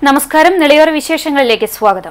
നമസ്കാരം നിളയോര വിശേഷങ്ങളിലേക്ക് സ്വാഗതം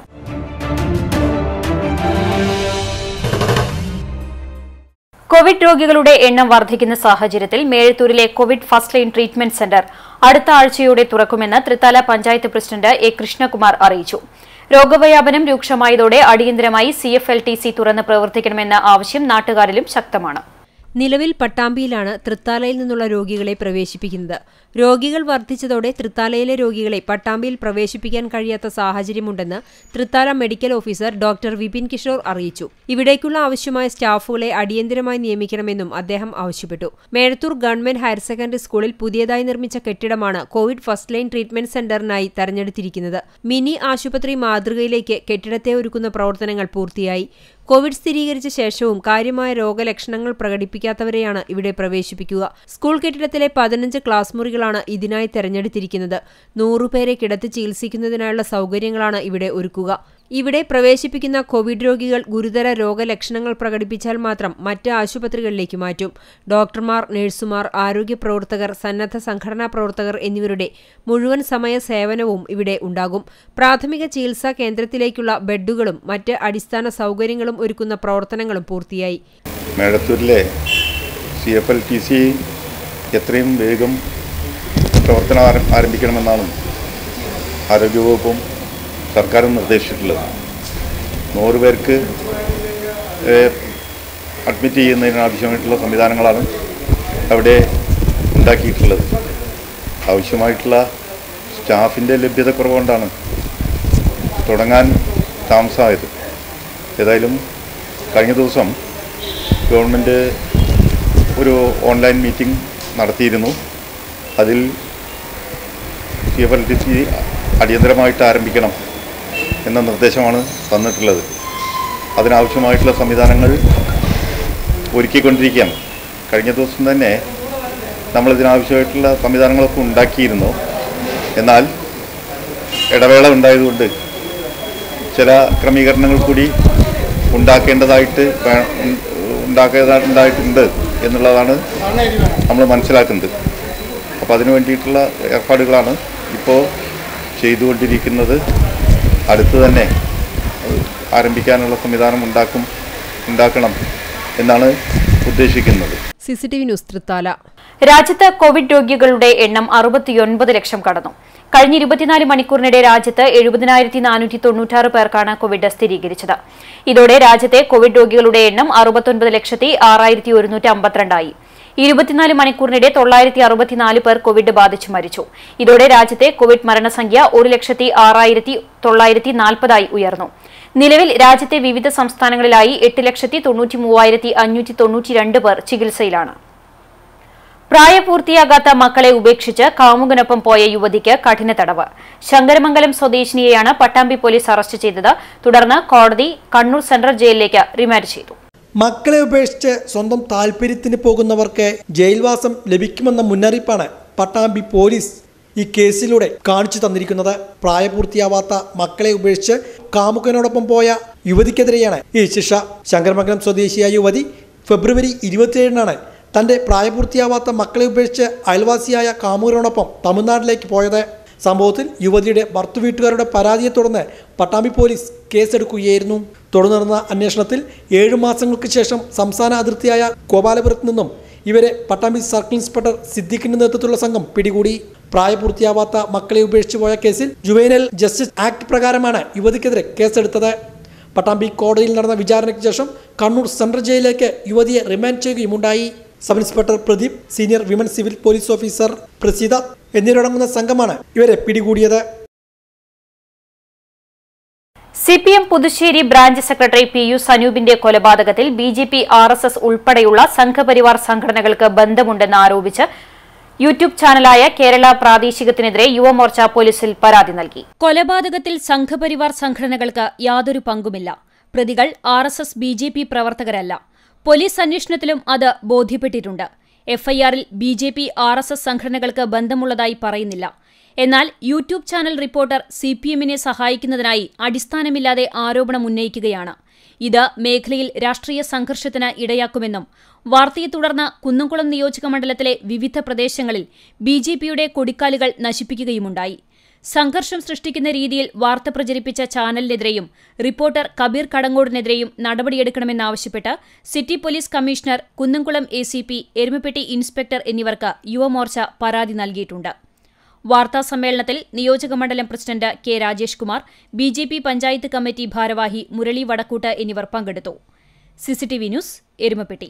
കോവിഡ് രോഗികളുടെ എണ്ണം വർദ്ധിക്കുന്ന സാഹചര്യത്തിൽ മേഴത്തൂരിലെ Covid first line treatment centre അടുത്ത ആഴ്ചയോടെ തുറക്കുമെന്ന് തൃത്താല പഞ്ചായത്ത് പ്രസിഡന്റ് എ കൃഷ്ണകുമാർ അറിയിച്ചു രോഗവ്യാപനം രൂക്ഷമായതോടെ അടിയന്തരമായി C F L T C തുറന്ന് പ്രവർത്തിക്കണമെന്ന ആവശ്യം നാട്ടുകാരിലും ശക്തമാണ് നിലവിൽ പട്ടാമ്പിയിലാണ് തൃത്താലയിൽ നിന്നുള്ള രോഗികളെ പ്രവേശിപ്പിക്കുന്നത് രോഗികൾ വർദ്ധിച്ചതോടെ തൃത്താലയിലെ രോഗികളെ പട്ടാമ്പിയിൽ പ്രവേശിപ്പിക്കാൻ കഴിയാത്ത സാഹചര്യമുണ്ടെന്ന് Thrithala medical officer doctor Vipin Kishore അറിയിച്ചു ഇവിടേക്കുള്ള ആവശ്യമായ സ്റ്റാഫുകളെ അടിയന്തരമായി നിയമിക്കണമെന്നും അദ്ദേഹം ആവശ്യപ്പെട്ടു മേഴത്തൂർ ഗവൺമെന്റ് ഹയർ സെക്കൻഡറി സ്കൂളിൽ പുതിയതായി നിർമ്മിച്ച കെട്ടിടമാണ് കോവിഡ് ഫസ്റ്റ് ലൈൻ ട്രീറ്റ്മെന്റ് സെന്ററിനായി തെരഞ്ഞെടുത്തിരിക്കുന്നത് മിനി ആശുപത്രി മാതൃകയിലേക്ക് കെട്ടിടത്തെ ഒരുക്കുന്ന പ്രവർത്തനങ്ങൾ പൂർത്തിയായി കോവിഡ് സ്ഥിരീകരിച്ച ശേഷവും കാര്യമായ രോഗലക്ഷണങ്ങൾ പ്രകടിപ്പിക്കാത്തവരെയാണ് ഇവിടെ പ്രവേശിപ്പിക്കുക സ്കൂൾ കെട്ടിടത്തിലെ പതിനഞ്ച് ക്ലാസ് മുറികളാണ് ഇതിനായി തെരഞ്ഞെടുത്തിരിക്കുന്നത് നൂറുപേരെ കിടത്തി ചികിത്സിക്കുന്നതിനായുള്ള സൗകര്യങ്ങളാണ് ഇവിടെ ഒരുക്കുക ഇവിടെ പ്രവേശിപ്പിക്കുന്ന കോവിഡ് രോഗികൾ ഗുരുതര രോഗലക്ഷണങ്ങൾ പ്രകടിപ്പിച്ചാൽ മാത്രം മറ്റ് ആശുപത്രികളിലേക്ക് മാറ്റും ഡോക്ടർമാർ നഴ്സുമാർ ആരോഗ്യ പ്രവർത്തകർ സന്നദ്ധ സംഘടനാ പ്രവർത്തകർ എന്നിവരുടെ മുഴുവൻ സമയ സേവനവും ഇവിടെ ഉണ്ടാകും പ്രാഥമിക ചികിത്സാ കേന്ദ്രത്തിലേക്കുള്ള ബെഡുകളും മറ്റ് അടിസ്ഥാന സൗകര്യങ്ങളും ഒരുക്കുന്ന പ്രവർത്തനങ്ങളും പൂർത്തിയായി മേഴത്തൂരിലെ C F L T C എത്രയും വേഗം പ്രവർത്തനം ആരം- ആരംഭിക്കണമെന്നാണ് ആരോഗ്യവകുപ്പും സർക്കാരും നിർദ്ദേശിച്ചിട്ടുള്ളത് നൂറ് പേർക്ക് ഏഹ്, അഡ്മിറ്റ് ചെയ്യുന്നതിന് ആവശ്യമായിട്ടുള്ള സംവിധാനങ്ങളാണ് അവിടെ ഉണ്ടാക്കിയിട്ടുള്ളത് ആവശ്യമായിട്ടുള്ള സ്റ്റാഫിൻ്റെ ലഭ്യത കുറവുകൊണ്ടാണ് തുടങ്ങാൻ താമസമായത് ഏതായാലും കഴിഞ്ഞ ദിവസം ഗവൺമെൻറ് ഒരു ഓൺലൈൻ മീറ്റിംഗ് നടത്തിയിരുന്നു അതിൽ C F L T C അടിയന്തരമായിട്ട് ആരംഭിക്കണം എന്ന നിർദ്ദേശമാണ് തന്നിട്ടുള്ളത് അതിനാവശ്യമായിട്ടുള്ള സംവിധാനങ്ങൾ ഒരുക്കിക്കൊണ്ടിരിക്കുകയാണ് കഴിഞ്ഞ ദിവസം തന്നെ നമ്മളിതിനാവശ്യമായിട്ടുള്ള സംവിധാനങ്ങളൊക്കെ ഉണ്ടാക്കിയിരുന്നു എന്നാൽ ഇടവേള ഉണ്ടായതുകൊണ്ട് ചില ക്രമീകരണങ്ങൾ കൂടി ഉണ്ടാക്കേണ്ടതായിട്ട് വേ- ഉം, ഉണ്ടാക്കേണ്ടതായിട്ടുണ്ട് എന്നുള്ളതാണ് നമ്മൾ മനസ്സിലാക്കുന്നത് അപ്പോൾ അതിനു വേണ്ടിയിട്ടുള്ള ഏർപ്പാടുകളാണ് ഇപ്പോൾ ചെയ്തുകൊണ്ടിരിക്കുന്നത് അടുത്ത് തന്നെ അത് ആരംഭിക്കാനുള്ള സംവിധാനം ഉണ്ടാക്കും ഉണ്ടാക്കണം എന്നാണ് ഉദ്ദേശിക്കുന്നത് C C T V news Thrithala രാജ്യത്ത് കോവിഡ് രോഗികളുടെ എണ്ണം അറുപത്തിയൊൻപത് ലക്ഷം കടന്നു കഴിഞ്ഞ ഇരുപത്തിനാല് മണിക്കൂറിനിടെ രാജ്യത്ത് എഴുപതിനായിരത്തി നാനൂറ്റി തൊണ്ണൂറ്റാറ് പേർക്കാണ് കോവിഡ് സ്ഥിരീകരിച്ചത് ഇതോടെ രാജ്യത്തെ കോവിഡ് രോഗികളുടെ എണ്ണം അറുപത്തൊൻപത് ലക്ഷത്തി ആറായിരത്തി ഒരുന്നൂറ്റി അമ്പത്തിരണ്ടായി ഇരുപത്തിനാല് മണിക്കൂറിനിടെ തൊള്ളായിരത്തി അറുപത്തിനാല് പേർ കോവിഡ് ബാധിച്ചു മരിച്ചു ഇതോടെ രാജ്യത്തെ കോവിഡ് മരണസംഖ്യ ഒരു ലക്ഷത്തി ആറായിരത്തി തൊള്ളായിരത്തി നാൽപ്പതായി ഉയർന്നു നിലവിൽ രാജ്യത്തെ വിവിധ സംസ്ഥാനങ്ങളിലായി എട്ട് ലക്ഷത്തി തൊണ്ണൂറ്റി മൂവായിരത്തി അഞ്ഞൂറ്റി തൊണ്ണൂറ്റി രണ്ട് പേർ ചികിത്സയിലാണ് പ്രായപൂർത്തിയാകാത്ത മക്കളെ ഉപേക്ഷിച്ച് കാമുകനൊപ്പം പോയ യുവതിക്ക് കഠിന തടവ് ശങ്കരമംഗലം സ്വദേശിനിയെയാണ് പട്ടാമ്പി പോലീസ് അറസ്റ്റ് ചെയ്തത് തുടർന്ന് കോടതി കണ്ണൂർ സെൻട്രൽ ജയിലിലേക്ക് റിമാൻഡ് ചെയ്തു മക്കളെ ഉപേക്ഷിച്ച് സ്വന്തം താല്പര്യത്തിന് പോകുന്നവർക്ക് ജയിൽവാസം ലഭിക്കുമെന്ന മുന്നറിയിപ്പാണ് പട്ടാമ്പി പോലീസ് ഈ കേസിലൂടെ കാണിച്ചു തന്നിരിക്കുന്നത് പ്രായപൂർത്തിയാവാത്ത മക്കളെ ഉപേക്ഷിച്ച് കാമുകനോടൊപ്പം പോയ യുവതിക്കെതിരെയാണ് ഈ ശിക്ഷ ശങ്കരമംഗലം സ്വദേശിയായ യുവതി ഫെബ്രുവരി ഇരുപത്തിയേഴിനാണ് തന്റെ പ്രായപൂർത്തിയാവാത്ത മക്കളെ ഉപേക്ഷിച്ച് അയൽവാസിയായ കാമുകനോടൊപ്പം തമിഴ്നാട്ടിലേക്ക് പോയത് സംഭവത്തിൽ യുവതിയുടെ ഭർത്തു വീട്ടുകാരുടെ പരാതിയെ തുടർന്ന് പട്ടാമ്പി പോലീസ് കേസെടുക്കുകയായിരുന്നു തുടർന്ന് നടന്ന അന്വേഷണത്തിൽ ഏഴു മാസങ്ങൾക്ക് ശേഷം സംസ്ഥാന അതിർത്തിയായ ഗോപാലപുരത്ത് നിന്നും ഇവരെ പട്ടാമ്പി സർക്കിൾ ഇൻസ്പെക്ടർ സിദ്ദിഖിന്റെ നേതൃത്വത്തിലുള്ള സംഘം പിടികൂടി പ്രായപൂർത്തിയാവാത്ത മക്കളെ ഉപേക്ഷിച്ചു പോയ കേസിൽ ജുവൈനൽ ജസ്റ്റിസ് ആക്ട് പ്രകാരമാണ് യുവതിക്കെതിരെ കേസെടുത്തത് പട്ടാമ്പി കോടതിയിൽ നടന്ന വിചാരണയ്ക്ക് ശേഷം കണ്ണൂർ സെൻട്രൽ ജയിലിലേക്ക് യുവതിയെ റിമാൻഡ് ചെയ്യുകയുമുണ്ടായി sub inspector Pradeep senior women civil police officer Praseetha എന്നിവരടങ്ങുന്ന സംഘമാണ് ഇവരെ പിടികൂടിയത് C P M Puthussery branch secretary P U സനൂപിന്റെ കൊലപാതകത്തിൽ B J P R S S ഉൾപ്പെടെയുള്ള സംഘപരിവാർ സംഘടനകൾക്ക് ബന്ധമുണ്ടെന്ന് ആരോപിച്ച് യൂട്യൂബ് ചാനലായ കേരള പ്രാദേശികത്തിനെതിരെ യുവമോർച്ച പോലീസിൽ പരാതി നൽകി കൊലപാതകത്തിൽ സംഘപരിവാർ സംഘടനകൾക്ക് യാതൊരു പങ്കുമില്ല പ്രതികൾ R S S B J P പ്രവർത്തകരല്ല പോലീസ് അന്വേഷണത്തിലും അത് ബോധ്യപ്പെട്ടിട്ടുണ്ട് എഫ്ഐആറിൽ B J P R S S സംഘടനകൾക്ക് ബന്ധമുള്ളതായി പറയുന്നില്ല എന്നാൽ YouTube channel reporter C P എമ്മിനെ സഹായിക്കുന്നതിനായി അടിസ്ഥാനമില്ലാതെ ആരോപണം ഉന്നയിക്കുകയാണ് ഇത് മേഖലയിൽ രാഷ്ട്രീയ സംഘർഷത്തിന് ഇടയാക്കുമെന്നും വാർത്തയെ തുടർന്ന് കുന്നംകുളം നിയോജക മണ്ഡലത്തിലെ വിവിധ പ്രദേശങ്ങളിൽ ബി ജെ പിയുടെ കൊടിക്കാലുകൾ നശിപ്പിക്കുകയുമുണ്ടായി സംഘർഷം സൃഷ്ടിക്കുന്ന രീതിയിൽ വാർത്ത പ്രചരിപ്പിച്ച ചാനലിനെതിരെയും റിപ്പോർട്ടർ കബീർ കടങ്ങോടിനെതിരെയും നടപടിയെടുക്കണമെന്നാവശ്യപ്പെട്ട് city police commissioner Kunnamkulam A C P Erumapetty inspector എന്നിവർക്ക് യുവമോർച്ച പരാതി നൽകിയിട്ടുണ്ട് വാർത്താ സമ്മേളനത്തിൽ നിയോജകമണ്ഡലം president K Rajesh Kumar B J P panchayat committee ഭാരവാഹി മുരളി വടക്കൂട്ട് എന്നിവർ പങ്കെടുത്തു സിസിടിവി ന്യൂസ് എരുമപ്പെട്ടി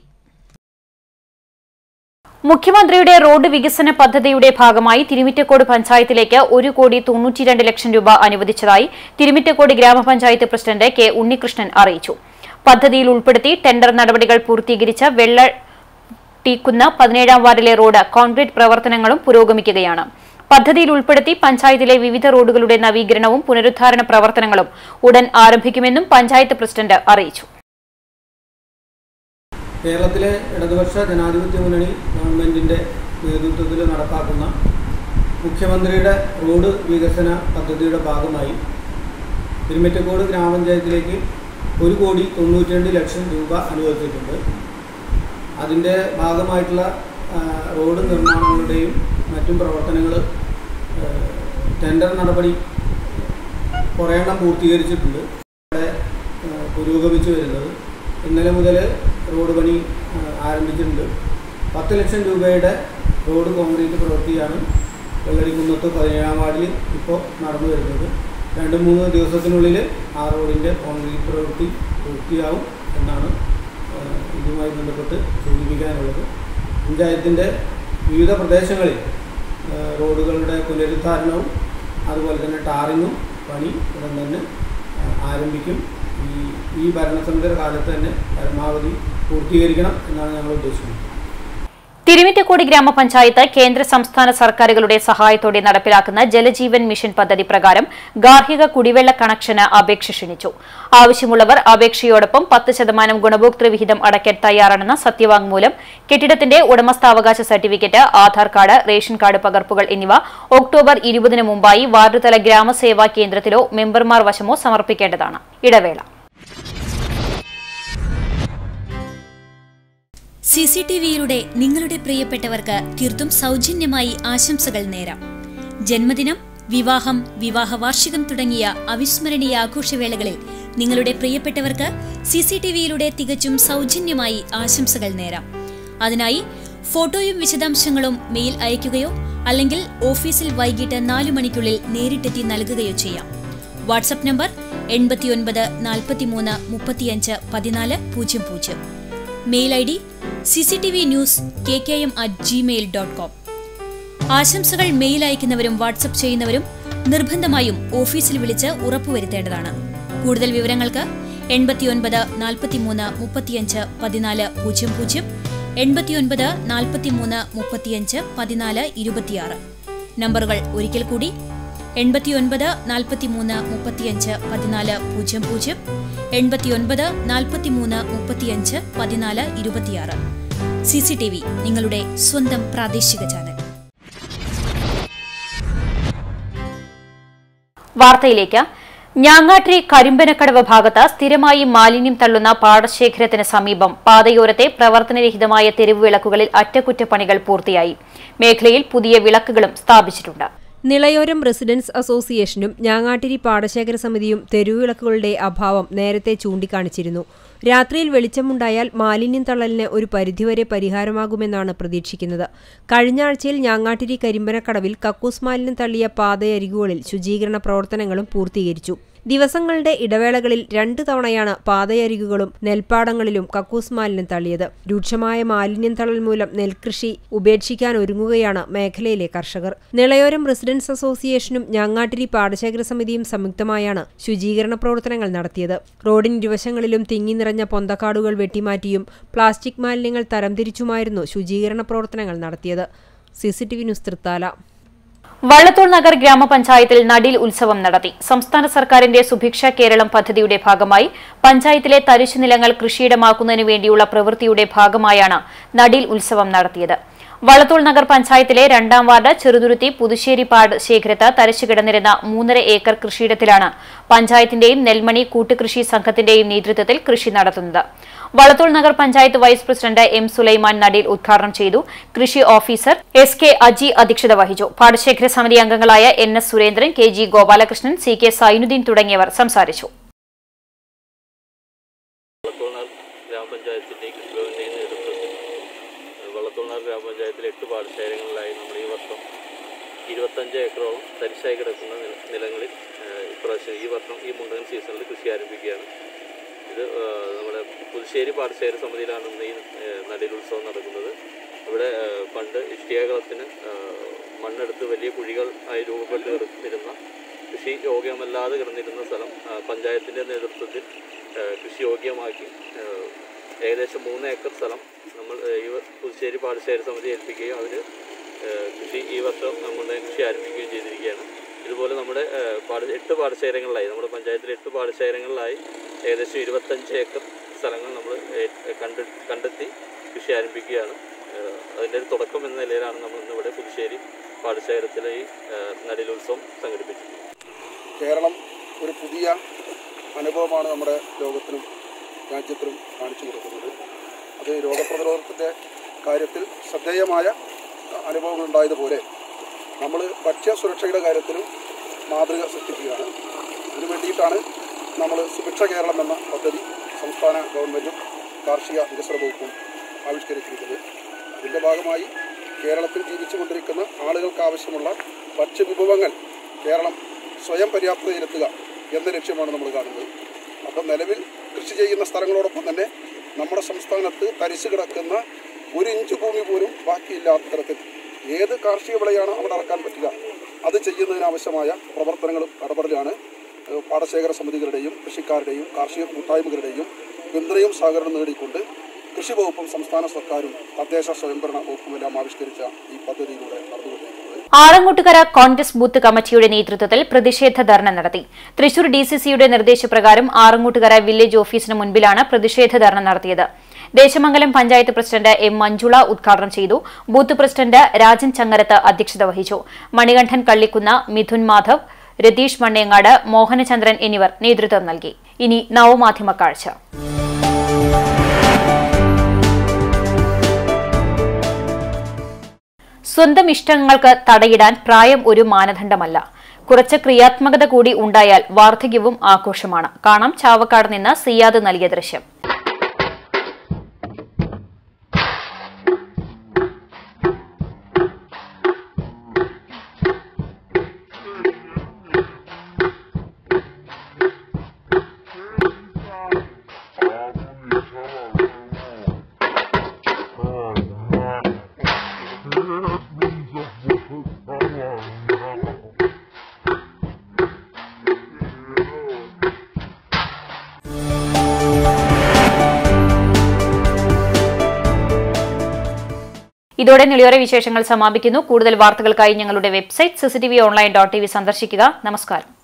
മുഖ്യമന്ത്രിയുടെ റോഡ് വികസന പദ്ധതിയുടെ ഭാഗമായി തിരുമിറ്റക്കോട് പഞ്ചായത്തിലേക്ക് ഒരു കോടി തൊണ്ണൂറ്റിരണ്ട് ലക്ഷം രൂപ അനുവദിച്ചതായി തിരുമിറ്റക്കോട് ഗ്രാമപഞ്ചായത്ത് പ്രസിഡന്റ് കെ ഉണ്ണികൃഷ്ണൻ അറിയിച്ചു പദ്ധതിയിൽ ഉൾപ്പെടുത്തി ടെൻഡർ നടപടികൾ പൂർത്തീകരിച്ച വെള്ള ടീക്കുന്ന് പതിനേഴാം വാർഡിലെ റോഡ് കോൺക്രീറ്റ് പ്രവർത്തനങ്ങളും പുരോഗമിക്കുകയാണ് പദ്ധതിയിൽ ഉൾപ്പെടുത്തി പഞ്ചായത്തിലെ വിവിധ റോഡുകളുടെ നവീകരണവും പുനരുദ്ധാരണ പ്രവർത്തനങ്ങളും ഉടൻ ആരംഭിക്കുമെന്നും പഞ്ചായത്ത് പ്രസിഡന്റ് അറിയിച്ചു കേരളത്തിലെ ഇടതുപക്ഷ ജനാധിപത്യ മുന്നണി ഗവൺമെൻറ്റിൻ്റെ നേതൃത്വത്തിൽ നടപ്പാക്കുന്ന മുഖ്യമന്ത്രിയുടെ റോഡ് വികസന പദ്ധതിയുടെ ഭാഗമായി തിരുമറ്റക്കോട് ഗ്രാമപഞ്ചായത്തിലേക്ക് ഒരു കോടി തൊണ്ണൂറ്റി രണ്ട് ലക്ഷം രൂപ അനുവദിച്ചിട്ടുണ്ട് അതിൻ്റെ ഭാഗമായിട്ടുള്ള ആ, റോഡ് നിർമ്മാണങ്ങളുടെയും മറ്റും പ്രവർത്തനങ്ങൾ ടെൻഡർ നടപടി കുറേ എണ്ണം പൂർത്തീകരിച്ചിട്ടുണ്ട് അവിടെ ആ, പുരോഗമിച്ചു വരുന്നത് ഇന്നലെ മുതൽ റോഡ് പണി ആ, ആരംഭിച്ചിട്ടുണ്ട് പത്ത് ലക്ഷം രൂപയുടെ റോഡ് കോൺക്രീറ്റ് പ്രവൃത്തിയാണ് വെള്ളരിക്കുന്നത്ത് പതിനേഴാം വാർഡിൽ ഇപ്പോൾ നടന്നു വരുന്നത് രണ്ട് മൂന്ന് ദിവസത്തിനുള്ളിൽ ആ റോഡിൻ്റെ കോൺക്രീറ്റ് പ്രവൃത്തി പൂർത്തിയാവും എന്നാണ് ആ, ഇതുമായി ബന്ധപ്പെട്ട് സൂചിപ്പിക്കാനുള്ളത് പഞ്ചായത്തിൻ്റെ വിവിധ പ്രദേശങ്ങളിൽ ആ, റോഡുകളുടെ പുനരുദ്ധാരണവും അതുപോലെ തന്നെ ടാറിങ്ങും പണി ഉടൻ തന്നെ ആ, ആരംഭിക്കും ഈ ഈ ഭരണസമിതിയുടെ കാലത്ത് തന്നെ പരമാവധി പൂർത്തീകരിക്കണം എന്നാണ് ഞങ്ങൾ ഉദ്ദേശിക്കുന്നത് തിരുമിറ്റക്കോട് ഗ്രാമപഞ്ചായത്ത് കേന്ദ്ര സംസ്ഥാന സർക്കാരുകളുടെ സഹായത്തോടെ നടപ്പിലാക്കുന്ന ജലജീവൻ മിഷൻ പദ്ധതി പ്രകാരം ഗാർഹിക കുടിവെള്ള കണക്ഷന് അപേക്ഷ ക്ഷണിച്ചു ആവശ്യമുള്ളവർ അപേക്ഷയോടൊപ്പം പത്ത് ശതമാനം ഗുണഭോക്തൃ വിഹിതം അടയ്ക്കാൻ തയ്യാറാണെന്ന സത്യവാങ്മൂലം കെട്ടിടത്തിന്റെ ഉടമസ്ഥാവകാശ certificate Aadhaar card ration card പകർപ്പുകൾ എന്നിവ ഒക്ടോബർ ഇരുപതിന് മുമ്പായി വാർഡ് തല ഗ്രാമസേവാ കേന്ദ്രത്തിലോ മെമ്പർമാർ വശമോ സമർപ്പിക്കേണ്ടതാണ് ഇടവേള സി സി ടി വിയിലൂടെ നിങ്ങളുടെ പ്രിയപ്പെട്ടവർക്ക് തീർത്തും സൗജന്യമായി ആശംസകൾ നേരാം ജന്മദിനം വിവാഹം വിവാഹ വാർഷികം തുടങ്ങിയ അവിസ്മരണീയ ആഘോഷവേളകളിൽ നിങ്ങളുടെ പ്രിയപ്പെട്ടവർക്ക് സി സി ടി വിയിലൂടെ തികച്ചും സൗജന്യമായി ആശംസകൾ നേരാം അതിനായി ഫോട്ടോയും വിശദാംശങ്ങളും മെയിൽ അയയ്ക്കുകയോ അല്ലെങ്കിൽ ഓഫീസിൽ വൈകിട്ട് നാലു മണിക്കുള്ളിൽ നേരിട്ടെത്തി നൽകുകയോ ചെയ്യാം വാട്സപ്പ് നമ്പർ എൺപത്തിയൊൻപത് നാൽപ്പത്തിമൂന്ന് മുപ്പത്തിയഞ്ച് പതിനാല് പൂജ്യം പൂജ്യം mail I D C C T V news K K M at Gmail dot com ആശംസകൾ മെയിൽ അയക്കുന്നവരും വാട്സപ്പ് ചെയ്യുന്നവരും നിർബന്ധമായും ഓഫീസിൽ വിളിച്ച് ഉറപ്പുവരുത്തേണ്ടതാണ് കൂടുതൽ വിവരങ്ങൾക്ക് എൺപത്തിയൊൻപത് നാൽപ്പത്തിമൂന്ന് മുപ്പത്തിയഞ്ച് പതിനാല് പൂജ്യം പൂജ്യം എൺപത്തിയൊൻപത് നാൽപ്പത്തിമൂന്ന് മുപ്പത്തിയഞ്ച് പതിനാല് ഇരുപത്തിയാറ് നമ്പറുകൾ ഒരിക്കൽ കൂടി എൺപത്തിയൊൻപത് നാൽപ്പത്തിമൂന്ന് മുപ്പത്തിയഞ്ച് പതിനാല് പൂജ്യം പൂജ്യം എൺപത്തിയൊൻപത് നാൽപ്പത്തിമൂന്ന് മുപ്പത്തിയഞ്ച് പതിനാല് ഇരുപത്തിയാറ് സി സി ടി വി നിങ്ങളുടെ സ്വന്തം പ്രാദേശിക ചാനൽ വാർത്തയിലേക്ക് ഞാങ്ങാട്രി കരിമ്പനക്കടവ് ഭാഗത്ത് സ്ഥിരമായി മാലിന്യം തള്ളുന്ന പാടശേഖരത്തിന് സമീപം പാതയോരത്തെ പ്രവർത്തനരഹിതമായ തെരുവ് വിളക്കുകളിൽ അറ്റകുറ്റപ്പണികൾ പൂർത്തിയായി മേഖലയിൽ പുതിയ വിളക്കുകളും സ്ഥാപിച്ചിട്ടുണ്ട് നിളയോരം റെസിഡൻസ് അസോസിയേഷനും ഞാങ്ങാട്ടിരി പാടശേഖര സമിതിയും തെരുവിളക്കുകളുടെ അഭാവം നേരത്തെ ചൂണ്ടിക്കാണിച്ചിരുന്നു രാത്രിയിൽ വെളിച്ചമുണ്ടായാൽ മാലിന്യം തള്ളലിന് ഒരു പരിധിവരെ പരിഹാരമാകുമെന്നാണ് പ്രതീക്ഷിക്കുന്നത് കഴിഞ്ഞ ആഴ്ചയിൽ ഞാങ്ങാട്ടിരി കരിമ്പനക്കടവിൽ കക്കൂസ് മാലിന്യം തള്ളിയ പാതയരികുകളിൽ ശുചീകരണ പ്രവർത്തനങ്ങളും പൂർത്തീകരിച്ചു ദിവസങ്ങളുടെ ഇടവേളകളിൽ രണ്ടു തവണയാണ് പാതയരികുകളും നെൽപ്പാടങ്ങളിലും കക്കൂസ് മാലിന്യം തള്ളിയത് രൂക്ഷമായ മാലിന്യം തള്ളൽ മൂലം നെൽകൃഷി ഉപേക്ഷിക്കാൻ ഒരുങ്ങുകയാണ് മേഖലയിലെ കർഷകർ നിളയോരം റെസിഡൻസ് അസോസിയേഷനും ഞാങ്ങാട്ടിരി പാടശേഖര സമിതിയും സംയുക്തമായാണ് ശുചീകരണ പ്രവർത്തനങ്ങൾ നടത്തിയത് റോഡിന് ഇരുവശങ്ങളിലും തിങ്ങി നിറഞ്ഞ പൊന്തക്കാടുകൾ വെട്ടിമാറ്റിയും പ്ലാസ്റ്റിക് മാലിന്യങ്ങൾ തരംതിരിച്ചുമായിരുന്നു ശുചീകരണ പ്രവർത്തനങ്ങൾ നടത്തിയത് സിസിടിവി ന്യൂസ് തൃത്താല വള്ളത്തോൾ നഗർ ഗ്രാമപഞ്ചായത്തിൽ നടീൽ ഉത്സവം നടത്തി സംസ്ഥാന സർക്കാരിന്റെ സുഭിക്ഷ കേരളം പദ്ധതിയുടെ ഭാഗമായി പഞ്ചായത്തിലെ തരിശു നിലങ്ങൾ കൃഷിയിടമാക്കുന്നതിനു വേണ്ടിയുള്ള പ്രവൃത്തിയുടെ ഭാഗമായാണ് നടീൽ ഉത്സവം നടത്തിയത് വളത്തൂൾ നഗർ പഞ്ചായത്തിലെ രണ്ടാം വാർഡ് ചെറുതുരുത്തി പുതുശ്ശേരിപ്പാട് ശേഖരത്ത് തരിച്ചുകിടന്നിരുന്ന മൂന്നര ഏക്കർ കൃഷിയിടത്തിലാണ് പഞ്ചായത്തിന്റെയും നെൽമണി കൂട്ടുകൃഷി സംഘത്തിന്റെയും നേതൃത്വത്തിൽ കൃഷി നടത്തുന്നത് Vallathol Nagar panchayat vice president M Sulaiman നടീൽ ഉദ്ഘാടനം ചെയ്തു കൃഷി ഓഫീസർ എസ് കെ അജി അധ്യക്ഷത വഹിച്ചു പാടശേഖര സമിതി അംഗങ്ങളായ N S Surendran K G Gopalakrishnan C K Sainuddin തുടങ്ങിയവർ സംസാരിച്ചു വള്ളത്തോൾനാർ ഗ്രാമപഞ്ചായത്തിൻ്റെയും കൃഷിഭവൻ്റെയും നേതൃത്വത്തിൽ വള്ളത്തോൾനാർ ഗ്രാമപഞ്ചായത്തിലെ എട്ട് പാടശേഖരങ്ങളിലായി നമ്മൾ ഈ വർഷം ഇരുപത്തഞ്ച് ഏക്കറോളം തരിശായി കിടക്കുന്ന നില- നിലങ്ങളിൽ ഏഹ്, ഇപ്രാവശ്യം ഈ വർഷം ഈ മുണ്ടകൻ സീസണിൽ കൃഷി ആരംഭിക്കുകയാണ് ഇത് ഏഹ്, നമ്മുടെ പുതുശ്ശേരി പാടശേഖര സമിതിയിലാണ് ഇന്ന് ഈ ഏഹ്, നടീലുത്സവം നടക്കുന്നത് ഇവിടെ ഏഹ്, പണ്ട് ഇഷ്ടികകളത്തിന് മണ്ണെടുത്ത് വലിയ കുഴികൾ ആയി രൂപപ്പെട്ട് കിടന്നിരുന്ന കൃഷി യോഗ്യമല്ലാതെ കിടന്നിരുന്ന സ്ഥലം ആ, പഞ്ചായത്തിൻ്റെ നേതൃത്വത്തിൽ ആ, കൃഷി യോഗ്യമാക്കി ആ, ഏകദേശം മൂന്ന് ഏക്കർ സ്ഥലം നമ്മൾ ആ, ഈ വ- പുതുശ്ശേരി പാടശേഖര സമിതി ഏൽപ്പിക്കുകയും അവർ കൃഷി ഈ വർഷം നമ്മുടെ കൃഷി ആരംഭിക്കുകയും ചെയ്തിരിക്കുകയാണ് ഇതുപോലെ നമ്മുടെ ആ, പാട എട്ട് പാടശേഖരങ്ങളിലായി നമ്മുടെ പഞ്ചായത്തിലെ എട്ട് പാടശേഖരങ്ങളിലായി ഏകദേശം ഇരുപത്തഞ്ച് ഏക്കർ സ്ഥലങ്ങൾ നമ്മൾ കണ്ട് കണ്ടെത്തി കൃഷി ആരംഭിക്കുകയാണ് ആ, അതിൻ്റെ ഒരു തുടക്കം എന്ന നിലയിലാണ് നമ്മൾ ഇന്നിവിടെ പുതുശ്ശേരി പാടശേഖരത്തിലെ ഈ ആ, നടീലുത്സവം സംഘടിപ്പിച്ചത് കേരളം ഒരു പുതിയ അനുഭവമാണ് നമ്മുടെ ലോകത്തിനും രാജ്യത്തിനും കാണിച്ചു കൊടുക്കുന്നത് അത് രോഗപ്രതിരോധത്തിൻ്റെ കാര്യത്തിൽ ശ്രദ്ധേയമായ അനുഭവങ്ങൾ ഉണ്ടായതുപോലെ നമ്മൾ ഭക്ഷ്യസുരക്ഷയുടെ കാര്യത്തിലും മാതൃക സൃഷ്ടിക്കുകയാണ് ഇതിനു വേണ്ടിയിട്ടാണ് നമ്മൾ സുഭിക്ഷ കേരളം എന്ന പദ്ധതി സംസ്ഥാന ഗവൺമെൻറ്റും കാർഷിക വികസന വകുപ്പും ആവിഷ്കരിച്ചിരിക്കുന്നത് ഇതിൻ്റെ ഭാഗമായി കേരളത്തിൽ ജീവിച്ചുകൊണ്ടിരിക്കുന്ന ആളുകൾക്ക് ആവശ്യമുള്ള ഭക്ഷ്യവിഭവങ്ങൾ കേരളം സ്വയം പര്യാപ്തതയിലെത്തുക എന്ന ലക്ഷ്യമാണ് നമ്മൾ കാണുന്നത് അപ്പം നിലവിൽ കൃഷി ചെയ്യുന്ന സ്ഥലങ്ങളോടൊപ്പം തന്നെ നമ്മുടെ സംസ്ഥാനത്ത് തരിശു കിടക്കുന്ന ഒരു ഇഞ്ച് ഭൂമി പോലും ബാക്കിയില്ലാത്ത തരത്തിൽ ഏത് കാർഷിക വിളയാണ് അവിടെ ഇറക്കാൻ പറ്റുക അത് ചെയ്യുന്നതിനാവശ്യമായ പ്രവർത്തനങ്ങളും ഇടപെടലാണ് ഏഹ് പാടശേഖര സമിതികളുടെയും കൃഷിക്കാരുടെയും കാർഷിക കൂട്ടായ്മകളുടെയും പിന്തുണയും സഹകരണം നേടിക്കൊണ്ട് കൃഷി വകുപ്പും സംസ്ഥാന സർക്കാരും തദ്ദേശ സ്വയംഭരണ വകുപ്പുമെല്ലാം ആവിഷ്കരിച്ച ഈ പദ്ധതിയിലൂടെ നടന്നുകൊണ്ടിരിക്കുന്നത് ആറങ്ങോട്ടുകര കോൺഗ്രസ് ബൂത്ത് കമ്മിറ്റിയുടെ നേതൃത്വത്തിൽ പ്രതിഷേധ ധർണ നടത്തി തൃശൂർ ഡിസിസിയുടെ നിർദ്ദേശപ്രകാരം ആറങ്ങോട്ടുകര വില്ലേജ് ഓഫീസിന് മുൻപിലാണ് പ്രതിഷേധ ധർണ നടത്തിയത് ദേശമംഗലം പഞ്ചായത്ത് പ്രസിഡന്റ് എം മഞ്ജുള ഉദ്ഘാടനം ചെയ്തു ബൂത്ത് പ്രസിഡന്റ് രാജൻ ചങ്ങരത്ത് അധ്യക്ഷത വഹിച്ചു മണികണ്ഠൻ കള്ളിക്കുന്ന മിഥുൻ മാധവ് രതീഷ് മണ്ണേങ്ങാട് മോഹനചന്ദ്രൻ എന്നിവർ നേതൃത്വം നൽകി ഇനി നവമാധ്യമ കാഴ്ച സ്വന്തം ഇഷ്ടങ്ങൾക്ക് തടയിടാൻ പ്രായം ഒരു മാനദണ്ഡമല്ല കുറച്ച് ക്രിയാത്മകത കൂടി ഉണ്ടായാൽ വാർദ്ധക്യവും ആഘോഷമാണ് കാണാം ചാവക്കാട് നിന്ന് സിയാദ് നൽകിയ ദൃശ്യം ഇതോടെ നിളിയോര വിശേഷങ്ങൾ സമാപിക്കുന്നു കൂടുതൽ വാർത്തകൾക്കായി ഞങ്ങളുടെ website CCTV online dot T V സന്ദർശിക്കുക നമസ്കാരം